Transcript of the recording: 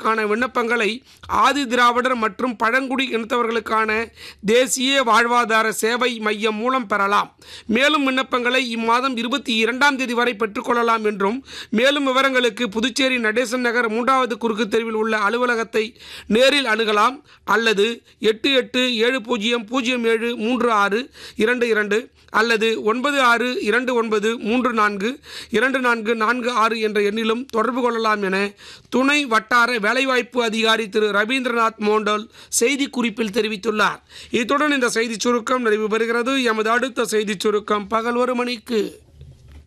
இனத்தவர்களுக்கான விண்ணப்பங்களை ஆதி திராவிடர் மற்றும் பழங்குடி இனத்தவர்களுக்கான தேசிய வாழ்வாதார சேவை மையம் மூலம் பெறலாம் மேலும் விண்ணப்பங்களை இம்மாதம் இருபத்தி இரண்டாம் தேதி வரை பெற்றுக்கொள்ளலாம் என்றும் மேலும் விவரங்களுக்கு புதுச்சேரி நடேசன் நகர் மூன்றாவது குறுக்கு தெருவில் உள்ள அலுவலகத்தை நேரில் அணுகலாம் அல்லது எட்டு எட்டு ஏழு பூஜ்ஜியம் பூஜ்ஜியம் ஏழு மூன்று ஆறு இரண்டு இரண்டு அல்லது ஒன்பது ஆறு இரண்டு ஒன்பது மூன்று நான்கு இரண்டு நான்கு நான்கு ஆறு என்ற எண்ணிலும் தொடர்பு கொள்ளலாம் என துணை வட்டார வேலைவாய்ப்பு அதிகாரி திரு ரவீந்திரநாத் மோண்டல் செய்தி குறிப்பில் தெரிவித்துள்ளார் இத்துடன் இந்த செய்திச் சுருக்கம் நிறைவு பெறுகிறது எமது அடுத்த செய்திச் சுருக்கம் பகல் ஒரு மணிக்கு